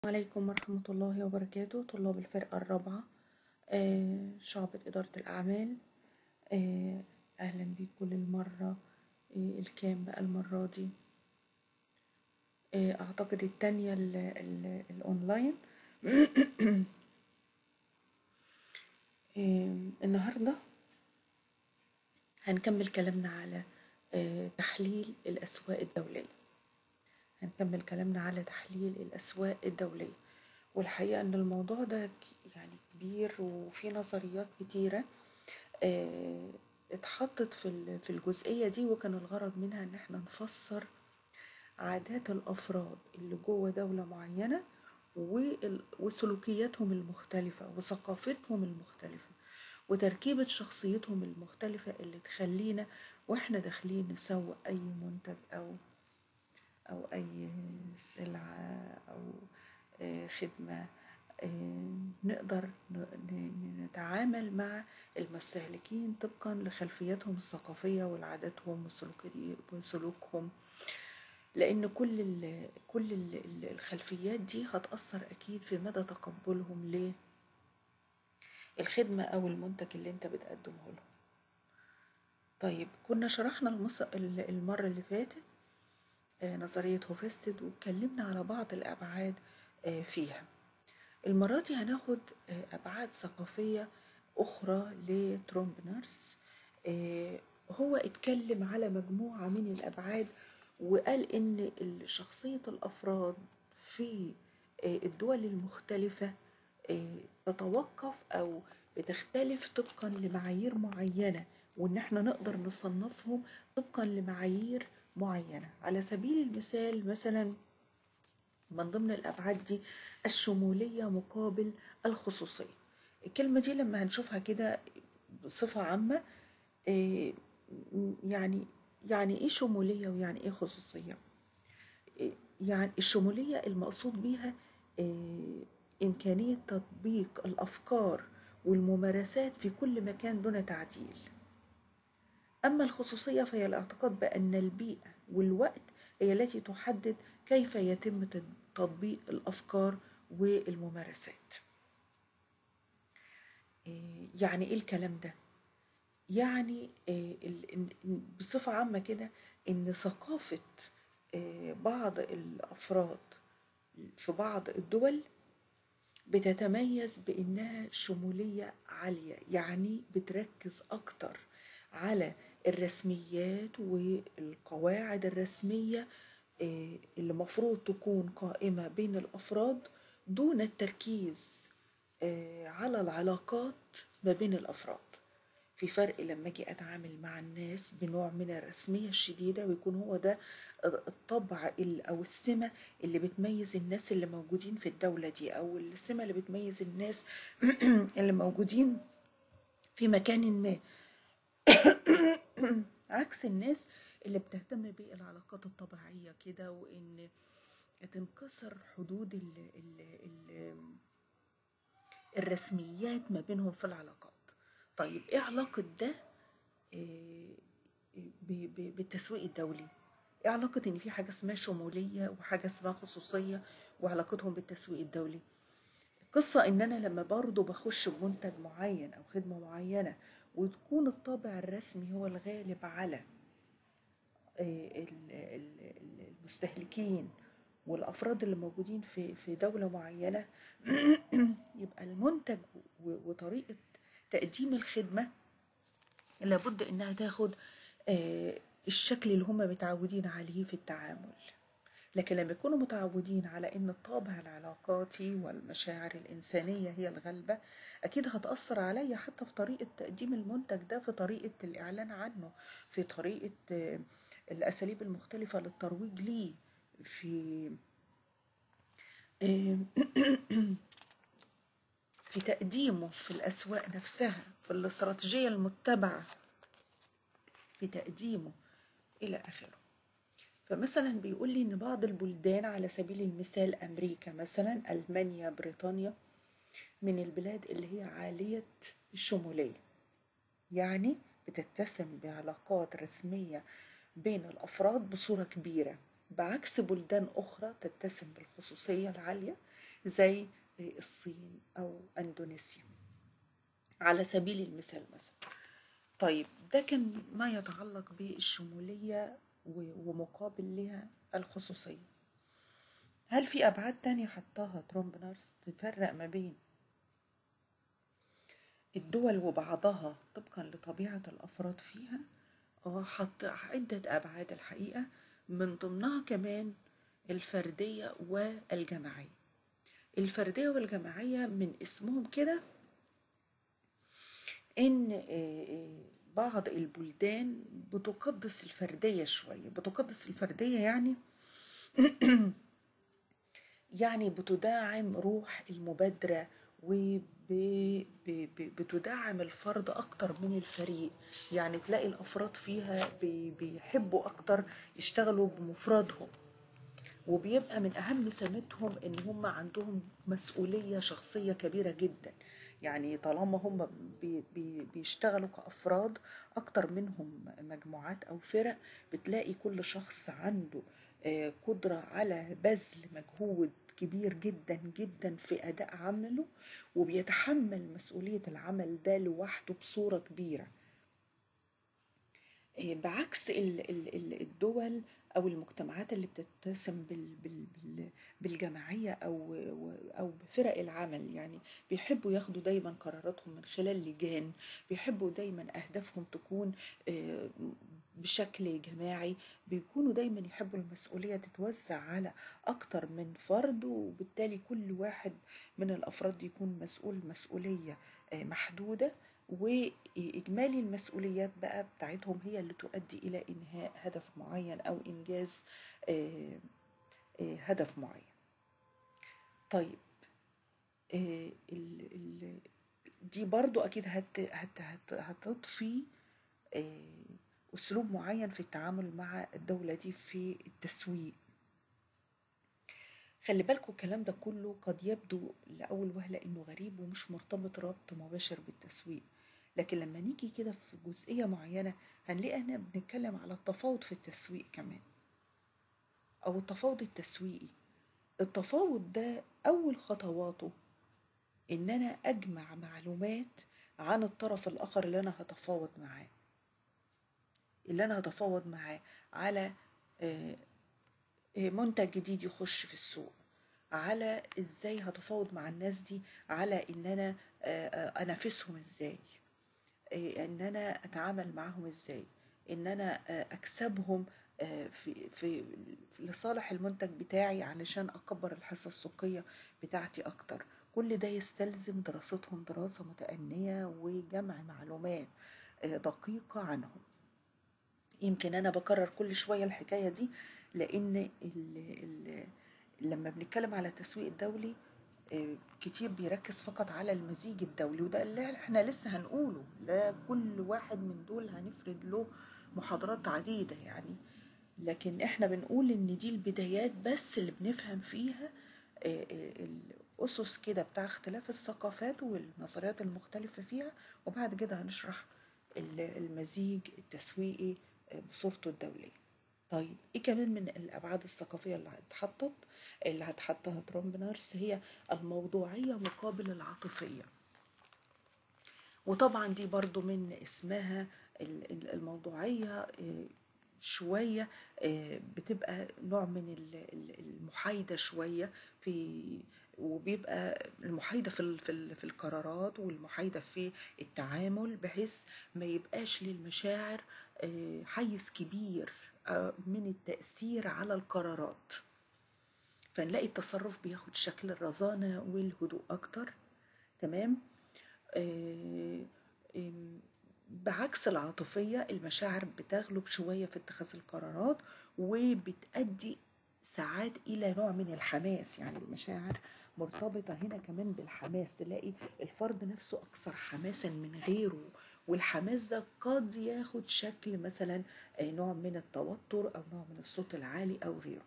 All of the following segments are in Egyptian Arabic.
عليكم ورحمة الله وبركاته طلاب الفرقة الرابعة آه، شعبة إدارة الأعمال آه، أهلا بيكم للمرة آه، الكام بقى المرة دي آه، أعتقد التانية ال- ال- الأونلاين آه، النهاردة هنكمل كلامنا على آه، تحليل الأسواق الدولية هنكمل كلامنا على تحليل الأسواق الدولية والحقيقة إن الموضوع ده ك- يعني كبير وفي نظريات كتيرة آه، اتحطت في ال- في الجزئية دي وكان الغرض منها إن احنا نفسر عادات الأفراد اللي جوه دولة معينة وال- وسلوكياتهم المختلفة وثقافتهم المختلفة وتركيبة شخصيتهم المختلفة اللي تخلينا واحنا داخلين نسوق أي منتج أو أو أي سلعة أو آه، خدمة آه، نقدر ن- ن- نتعامل مع المستهلكين طبقا لخلفياتهم الثقافية والعاداتهم وسلوكي- وسلوكهم لأن كل ال كل ال ال- الخلفيات دي هتأثر أكيد في مدى تقبلهم للخدمة أو المنتج اللي أنت بتقدمه لهم طيب كنا شرحنا المص... ال- المرة اللي فاتت آه، نظرية هوفستد واتكلمنا على بعض الأبعاد آه، فيها المرة دي هناخد آه، أبعاد ثقافية أخرى لترومبنرز آه، هو اتكلم على مجموعة من الأبعاد وقال إن ال- شخصية الأفراد في آه، الدول المختلفة آه، تتوقف أو بتختلف طبقا لمعايير معينة وإن احنا نقدر نصنفهم طبقا لمعايير معينة على سبيل المثال مثلا من ضمن الأبعاد دي الشمولية مقابل الخصوصية الكلمة دي لما هنشوفها كده بصفة عامة إيه، يعني يعني ايه شمولية ويعني ايه خصوصية إيه، يعني الشمولية المقصود بيها إيه، إمكانية تطبيق الأفكار والممارسات في كل مكان دون تعديل أما الخصوصية فهي الاعتقاد بأن البيئة والوقت هي التي تحدد كيف يتم تد- تطبيق الأفكار والممارسات إيه، يعني إيه الكلام ده؟ يعني إيه، ال- إن- إن- بصفة عامة كده إن ثقافة إيه، بعض الأفراد في بعض الدول بتتميز بإنها شمولية عالية يعني بتركز أكتر على الرسميات والقواعد الرسمية آه، اللي مفروض تكون قائمة بين الأفراد دون التركيز آه، على العلاقات ما بين الأفراد في فرق لما أجي أتعامل مع الناس بنوع من الرسمية الشديدة ويكون هو ده الطبع ال- أو السمة اللي بتميز الناس اللي موجودين في الدولة دي أو السمة اللي بتميز الناس اللي موجودين في مكان ما عكس الناس اللي بتهتم بالعلاقات الطبيعية كده وإن تنكسر حدود ال ال ال الرسميات ما بينهم في العلاقات طيب ايه علاقة ده إيه، ب- ب- بالتسويق الدولي ايه علاقة ان في حاجة اسمها شمولية وحاجة اسمها خصوصية وعلاقتهم بالتسويق الدولي قصة ان انا لما برضو بخش بمنتج معين او خدمة معينة وتكون الطابع الرسمي هو الغالب على ال- ال- ال- المستهلكين والافراد اللي موجودين في في دوله معينه يبقى المنتج و- وطريقه تقديم الخدمه لابد انها تاخد آه، الشكل اللي هم متعودين عليه في التعامل لكن لما يكونوا متعودين على ان الطابع العلاقاتي والمشاعر الانسانيه هي الغالبه اكيد هتاثر عليا حتى في طريقه تقديم المنتج ده في طريقه الاعلان عنه في طريقه آه، الاساليب المختلفه للترويج ليه في آه، في تقديمه في الاسواق نفسها في الاستراتيجيه المتبعه في تقديمه إلى آخره فمثلا بيقول لي إن بعض البلدان على سبيل المثال أمريكا مثلا ألمانيا بريطانيا من البلاد اللي هي عالية الشمولية يعني بتتسم بعلاقات رسمية بين الأفراد بصورة كبيرة بعكس بلدان أخرى تتسم بالخصوصية العالية زي الصين أو أندونيسيا على سبيل المثال مثلا طيب ده كان ما يتعلق بالشمولية و- ومقابل لها الخصوصية هل في أبعاد تانية حطاها ترومب نارس تفرق ما بين الدول وبعضها طبقا لطبيعة الأفراد فيها اه حط عدة أبعاد الحقيقة من ضمنها كمان الفردية والجماعية الفردية والجماعية من اسمهم كده إن آه، آه، بعض البلدان بتقدس الفردية شوية بتقدس الفردية يعني يعني بتدعم روح المبادرة وبتدعم الفرد أكتر من الفريق يعني تلاقي الأفراد فيها بي- بيحبوا أكتر يشتغلوا بمفردهم وبيبقى من أهم سماتهم إن هم عندهم مسؤولية شخصية كبيرة جدا يعني طالما هم بي بي بيشتغلوا كأفراد أكتر منهم مجموعات أو فرق بتلاقي كل شخص عنده آه، قدرة على بذل مجهود كبير جدا جدا في أداء عمله وبيتحمل مسؤولية العمل ده لوحده بصورة كبيرة إيه، بعكس ال- ال- ال- الدول او المجتمعات اللي بتتسم بال- بال- بال- بالجماعيه او او بفرق العمل يعني بيحبوا ياخدوا دايما قراراتهم من خلال لجان بيحبوا دايما اهدافهم تكون آه، بشكل جماعي بيكونوا دايما يحبوا المسؤوليه تتوزع على اكتر من فرد وبالتالي كل واحد من الافراد يكون مسؤول مسؤوليه آه، محدوده وإجمالي المسؤوليات بقى بتاعتهم هي اللي تؤدي إلى إنهاء هدف معين أو إنجاز آه، آه، هدف معين طيب آه، ال- ال- دي برضو أكيد هت هت هت هتضفي آه، أسلوب معين في التعامل مع الدولة دي في التسويق خلي بالكوا الكلام ده كله قد يبدو لأول وهلة إنه غريب ومش مرتبط ربط مباشر بالتسويق لكن لما نيجي كده في جزئية معينة هنلاقي احنا بنتكلم على التفاوض في التسويق كمان أو التفاوض التسويقي التفاوض ده أول خطواته إن أنا أجمع معلومات عن الطرف الآخر اللي أنا هتفاوض معاه اللي أنا هتفاوض معاه على آه، منتج جديد يخش في السوق على ازاي هتفاوض مع الناس دي على ان انا آه، آه، انافسهم ازاي آه، ان انا اتعامل معاهم ازاي ان انا آه، اكسبهم آه، في في في- لصالح المنتج بتاعي علشان اكبر الحصة السوقية بتاعتي اكتر كل ده يستلزم دراستهم دراسة متأنية وجمع معلومات آه، دقيقة عنهم يمكن انا بكرر كل شويه الحكايه دي لان ال ال لما بنتكلم على التسويق الدولي آه، كتير بيركز فقط على المزيج الدولي وده اللي احنا لسه هنقوله ده كل واحد من دول هنفرد له محاضرات عديده يعني لكن احنا بنقول ان دي البدايات بس اللي بنفهم فيها آه، آه، الاسس كده بتاع اختلاف الثقافات والنظريات المختلفه فيها وبعد كده هنشرح ال- المزيج التسويقي بصورته الدولية طيب ايه كمان من الابعاد الثقافية اللي هتحطت اللي هتحطها ترامب نارس هي الموضوعية مقابل العاطفية وطبعا دي برضو من اسمها ال- ال- الموضوعية آه، شوية آه، بتبقى نوع من ال- ال- المحايدة شوية في وبيبقى المحايدة في ال- في ال- في القرارات والمحايدة في التعامل بحيث ما يبقاش للمشاعر آه، حيز كبير آه، من التأثير على القرارات فنلاقي التصرف بياخد شكل الرزانة والهدوء أكتر تمام آه، آم، بعكس العاطفية المشاعر بتغلب شوية في اتخاذ القرارات وبتأدي ساعات إلى نوع من الحماس يعني المشاعر مرتبطة هنا كمان بالحماس تلاقي الفرد نفسه أكثر حماسا من غيره والحماس ده قد ياخد شكل مثلا آه، نوع من التوتر أو نوع من الصوت العالي أو غيره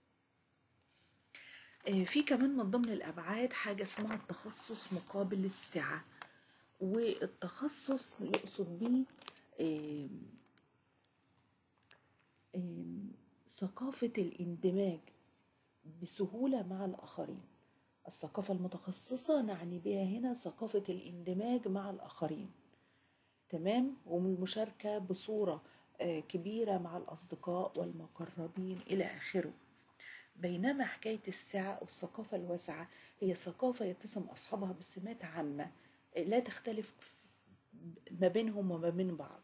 آه، في كمان من ضمن الأبعاد حاجة اسمها التخصص مقابل السعة والتخصص يقصد بيه آم، آم، ثقافة الاندماج بسهولة مع الآخرين الثقافة المتخصصة نعني بها هنا ثقافة الاندماج مع الآخرين تمام والمشاركة بصورة آه، كبيرة مع الأصدقاء والمقربين إلى آخره بينما حكاية السعة أو الثقافة الواسعة هي ثقافة يتسم أصحابها بسمات عامة آه، لا تختلف ما بينهم وما بين بعض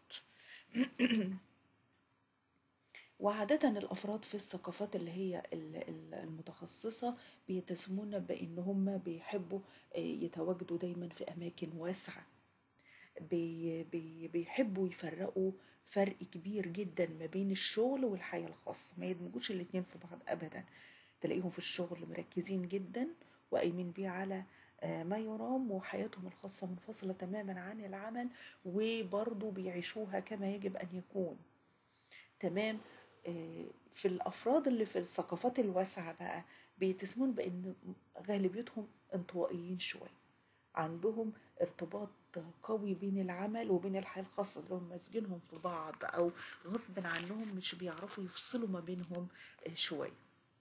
وعادة الأفراد في الثقافات اللي هي ال- ال- المتخصصة بيتسمون بأن هم بيحبوا آه، يتواجدوا دايما في أماكن واسعة بي بي بيحبوا يفرقوا فرق كبير جدا ما بين الشغل والحياة الخاصة ما يدمجوش الاتنين في بعض أبدا تلاقيهم في الشغل مركزين جدا وقايمين بيه على آه، ما يرام وحياتهم الخاصة منفصلة تماما عن العمل وبرضه بيعيشوها كما يجب أن يكون تمام آه، في الافراد اللي في الثقافات الواسعه بقى بيتسمون بان غالبيتهم انطوائيين شويه عندهم ارتباط قوي بين العمل وبين الحياه الخاصه اللي هم ماسكينهم في بعض او غصب عنهم مش بيعرفوا يفصلوا ما بينهم آه، شويه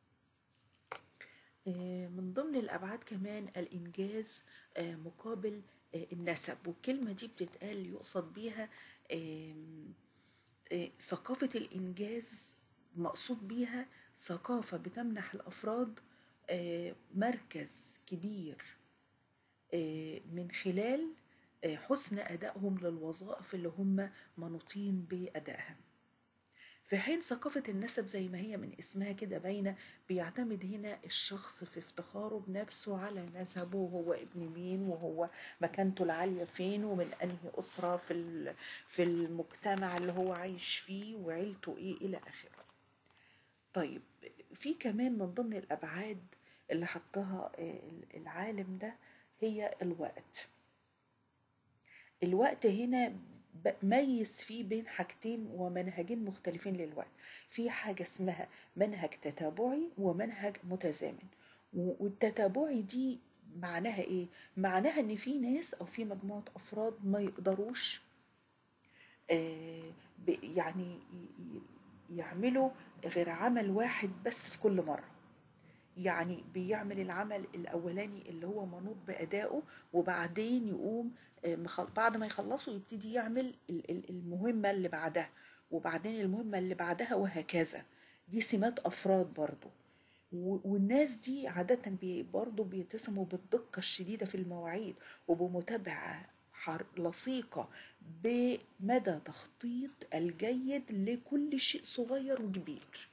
آه، من ضمن الأبعاد كمان الإنجاز آه، مقابل آه، النسب والكلمة دي بتتقال يقصد بيها آم، آه، ثقافة الإنجاز مقصود بيها ثقافة بتمنح الأفراد آه، مركز كبير آه، من خلال آه، حسن أدائهم للوظائف اللي هم منوطين بأدائها في حين ثقافة النسب زي ما هي من اسمها كده باينة بيعتمد هنا الشخص في افتخاره بنفسه على نسبه هو ابن مين وهو مكانته العالية فين ومن أنهي أسرة في ال- في المجتمع اللي هو عايش فيه وعيلته إيه إلى آخره. طيب في كمان من ضمن الأبعاد اللي حطها آه، العالم ده هي الوقت. الوقت هنا ب- ميز فيه بين حاجتين ومنهجين مختلفين للوقت في حاجة اسمها منهج تتابعي ومنهج متزامن و- والتتابعي دي معناها ايه؟ معناها ان في ناس او في مجموعة افراد ما يقدروش آه، ب- يعني ي- ي- يعملوا غير عمل واحد بس في كل مرة يعني بيعمل العمل الأولاني اللي هو منوط بأدائه وبعدين يقوم آه، مخل- بعد ما يخلصه يبتدي يعمل ال- ال- المهمة اللي بعدها وبعدين المهمة اللي بعدها وهكذا دي سمات أفراد برضو و- والناس دي عادة بي برضو بيتسموا بالدقة الشديدة في المواعيد وبمتابعة حر- لصيقة بمدى تخطيط الجيد لكل شيء صغير وكبير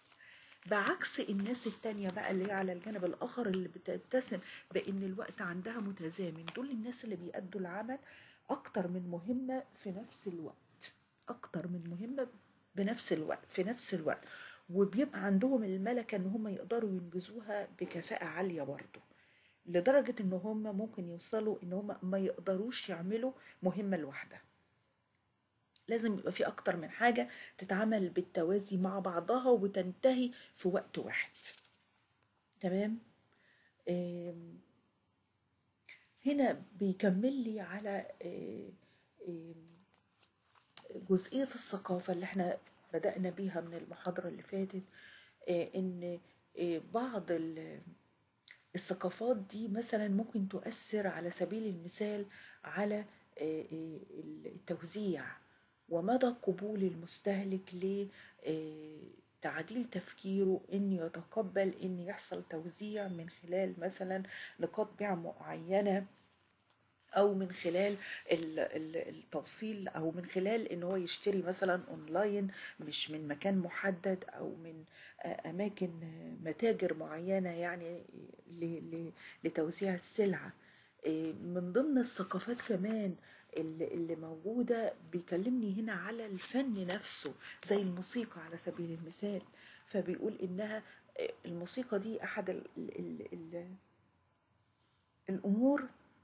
بعكس الناس التانية بقى اللي هي على الجانب الآخر اللي بتتسم بإن الوقت عندها متزامن دول الناس اللي بيأدوا العمل أكتر من مهمة في نفس الوقت أكتر من مهمة بنفس الوقت في نفس الوقت وبيبقى عندهم الملكة إن هم يقدروا ينجزوها بكفاءة عالية برضه لدرجة إن هم ممكن يوصلوا إن هم ما يقدروش يعملوا مهمة لوحدها لازم يبقى في أكتر من حاجة تتعمل بالتوازي مع بعضها وتنتهي في وقت واحد تمام آم، هنا بيكمل لي على آه، آم، جزئية الثقافة اللي احنا بدأنا بيها من المحاضرة اللي فاتت آه، إن آه، بعض ال- الثقافات دي مثلا ممكن تؤثر على سبيل المثال على آه، آه، التوزيع ومدى قبول المستهلك لتعديل تفكيره ان يتقبل ان يحصل توزيع من خلال مثلا نقاط بيع معينه او من خلال ال- ال- التوصيل او من خلال ان هو يشتري مثلا اونلاين مش من مكان محدد او من آه، اماكن آه، متاجر معينه يعني ل- ل- لتوزيع السلعه آه، من ضمن الثقافات كمان اللي اللي موجوده بيكلمني هنا على الفن نفسه زي الموسيقى على سبيل المثال فبيقول انها آه، الموسيقى دي احد ال ال ال الامور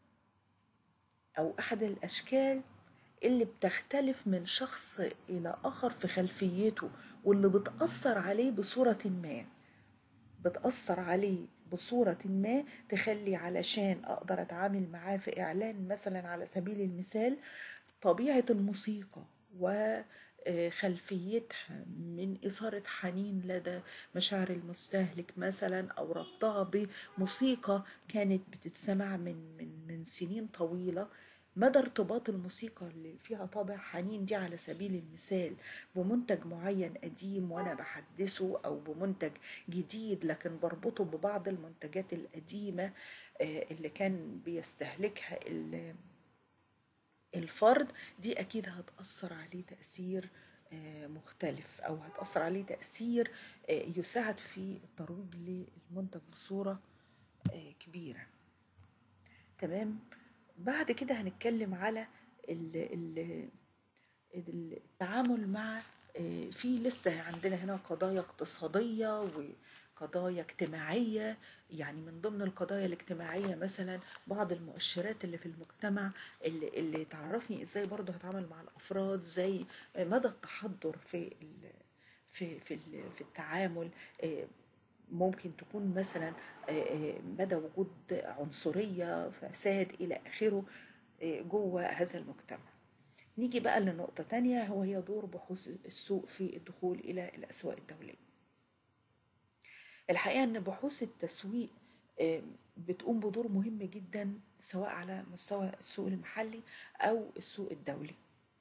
أو أحد الأشكال اللي بتختلف من شخص إلى آخر في خلفيته واللي بتأثر عليه بصورة ما بتأثر عليه بصورة ما تخلي علشان أقدر أتعامل معاه في إعلان مثلا على سبيل المثال طبيعة الموسيقى و آه، خلفيتها من إثارة حنين لدى مشاعر المستهلك مثلا أو ربطها بموسيقى كانت بتتسمع من من من سنين طويلة مدى ارتباط الموسيقى اللي فيها طابع حنين دي على سبيل المثال بمنتج معين قديم وانا بحدثه او بمنتج جديد لكن بربطه ببعض المنتجات القديمة آه، اللي كان بيستهلكها ال- الفرد دي اكيد هتأثر عليه تأثير آه، مختلف او هتأثر عليه تأثير آه، يساعد في الترويج للمنتج بصورة آه، كبيرة تمام بعد كده هنتكلم على ال ال التعامل مع آه، في لسه عندنا هنا قضايا اقتصادية وقضايا اجتماعية يعني من ضمن القضايا الاجتماعية مثلا بعض المؤشرات اللي في المجتمع اللي, اللي تعرفني ازاي برضو هتعامل مع الافراد زي مدى التحضر في ال في في ال- في التعامل آه، ممكن تكون مثلا آه، آه، مدى وجود عنصرية فساد إلى آخره آه، جوه هذا المجتمع نيجي بقى لنقطة تانية وهي دور بحوث السوق في الدخول إلى الأسواق الدولية الحقيقة أن بحوث التسويق آه، بتقوم بدور مهم جدا سواء على مستوى السوق المحلي أو السوق الدولي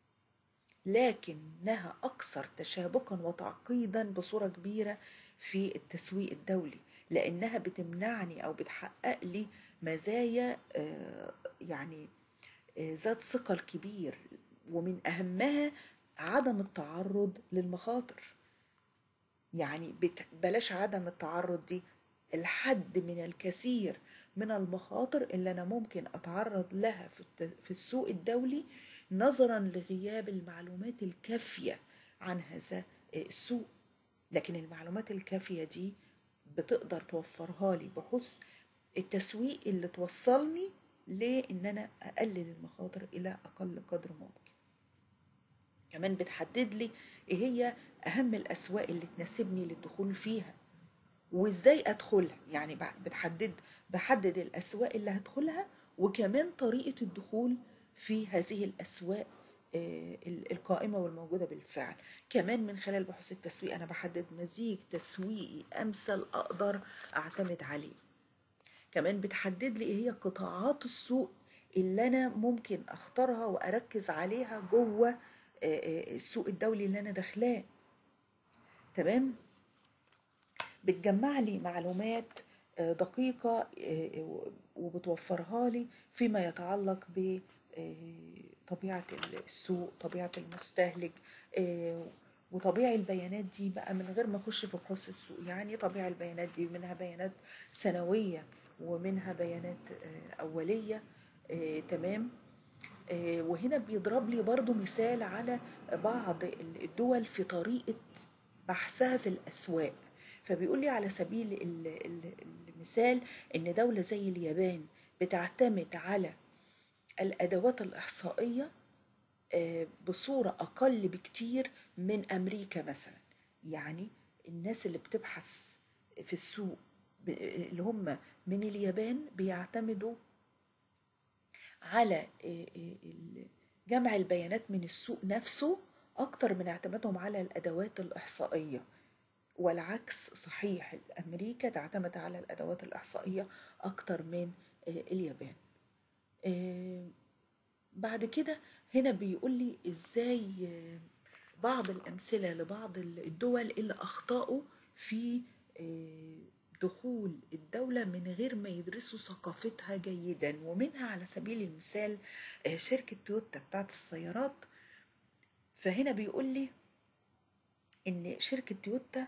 لكنها أكثر تشابكا وتعقيدا بصورة كبيرة في التسويق الدولي لأنها بتمنعني أو بتحقق لي مزايا آه، يعني آه، ذات ثقل كبير ومن أهمها عدم التعرض للمخاطر يعني بت- بلاش عدم التعرض دي الحد من الكثير من المخاطر اللي أنا ممكن أتعرض لها في الت- في السوق الدولي نظرا لغياب المعلومات الكافية عن هذا السوق لكن المعلومات الكافية دي بتقدر توفرها لي بحيث التسويق اللي توصلني لان انا اقلل المخاطر الى اقل قدر ممكن كمان بتحدد لي ايه هي اهم الاسواق اللي تناسبني للدخول فيها وازاي ادخلها يعني بع- بتحدد بحدد الاسواق اللي هدخلها وكمان طريقة الدخول في هذه الاسواق آه، ال- القائمة والموجودة بالفعل كمان من خلال بحوث التسويق انا بحدد مزيج تسويقي امثل اقدر اعتمد عليه كمان بتحدد لي ايه هي قطاعات السوق اللي انا ممكن اختارها واركز عليها جوه آه، آه، السوق الدولي اللي انا داخلاه تمام بتجمع لي معلومات آه، دقيقة آه، وبتوفرها لي فيما يتعلق بطبيعة السوق طبيعة المستهلك آه، وطبيعة البيانات دي بقى من غير ما اخش في بحوث السوق يعني طبيعة البيانات دي منها بيانات سنوية ومنها بيانات آه، أولية آه، تمام آه، وهنا بيضرب لي برضو مثال على بعض الدول في طريقة بحثها في الأسواق فبيقول لي على سبيل ال- ال- المثال إن دولة زي اليابان بتعتمد على الأدوات الإحصائية آه، بصورة أقل بكتير من أمريكا مثلا يعني الناس اللي بتبحث في السوق ب- اللي هم من اليابان بيعتمدوا على آه، آه، ال- جمع البيانات من السوق نفسه أكتر من اعتمادهم على الأدوات الإحصائية والعكس صحيح أمريكا تعتمد على الأدوات الإحصائية أكتر من آه، اليابان آه، بعد كده هنا بيقول لي ازاي آه، بعض الأمثلة لبعض الدول اللي أخطأوا في آه، دخول الدولة من غير ما يدرسوا ثقافتها جيدا ومنها على سبيل المثال آه، شركة تويوتا بتاعت السيارات فهنا بيقول لي إن شركة تويوتا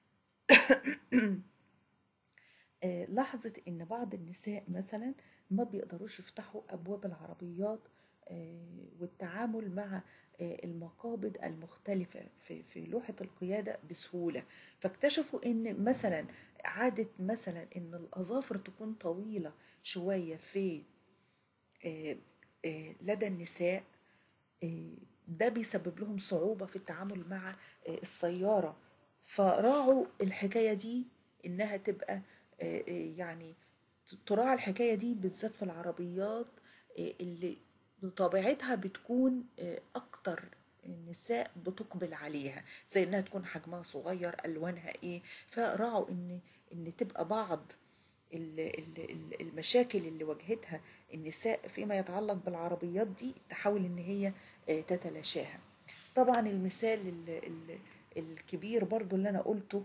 آه، لاحظت ان بعض النساء مثلا ما بيقدروش يفتحوا ابواب العربيات آه، والتعامل مع آه، المقابض المختلفة في في لوحة القيادة بسهولة فاكتشفوا ان مثلا عادة مثلا ان الاظافر تكون طويلة شوية في آه، آه، لدى النساء آه، ده بيسبب لهم صعوبة في التعامل مع آه، السيارة فراعوا الحكاية دي إنها تبقى آه، آه، يعني تراعى الحكاية دي بالذات في العربيات آه، اللي بطبيعتها بتكون آه، أكتر النساء بتقبل عليها زي انها تكون حجمها صغير الوانها ايه فراعوا ان ان تبقى بعض ال- ال- ال- المشاكل اللي واجهتها النساء فيما يتعلق بالعربيات دي تحاول ان هي آه، تتلاشاها طبعا المثال ال- ال- الكبير برضو اللي انا قلته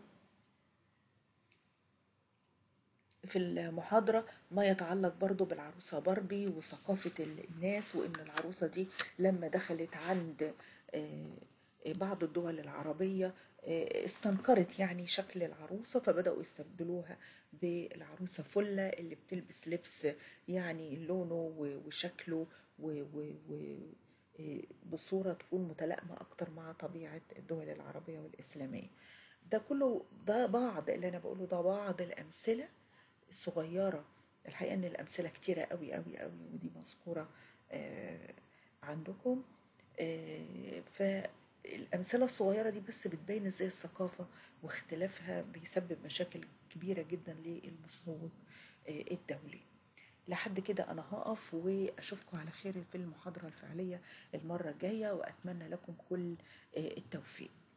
في المحاضرة ما يتعلق برضو بالعروسة باربي وثقافة ال- الناس وإن العروسة دي لما دخلت عند آه، بعض الدول العربية آه، استنكرت يعني شكل العروسة فبدأوا يستبدلوها بالعروسة فلة اللي بتلبس لبس يعني لونه و- وشكله و- و- و- آه، بصورة تكون متلائمة أكتر مع طبيعة الدول العربية والإسلامية ده كله ده بعض اللي أنا بقوله ده بعض الأمثلة الصغيرة الحقيقة إن الأمثلة كتيرة قوي قوي قوي ودي مذكورة آه، عندكم آه، فالأمثلة الصغيرة دي بس بتبين إزاي الثقافة واختلافها بيسبب مشاكل كبيرة جدا للمسوق آه، الدولي لحد كده أنا هقف وأشوفكم على خير في المحاضرة الفعلية المرة الجاية وأتمنى لكم كل آه، التوفيق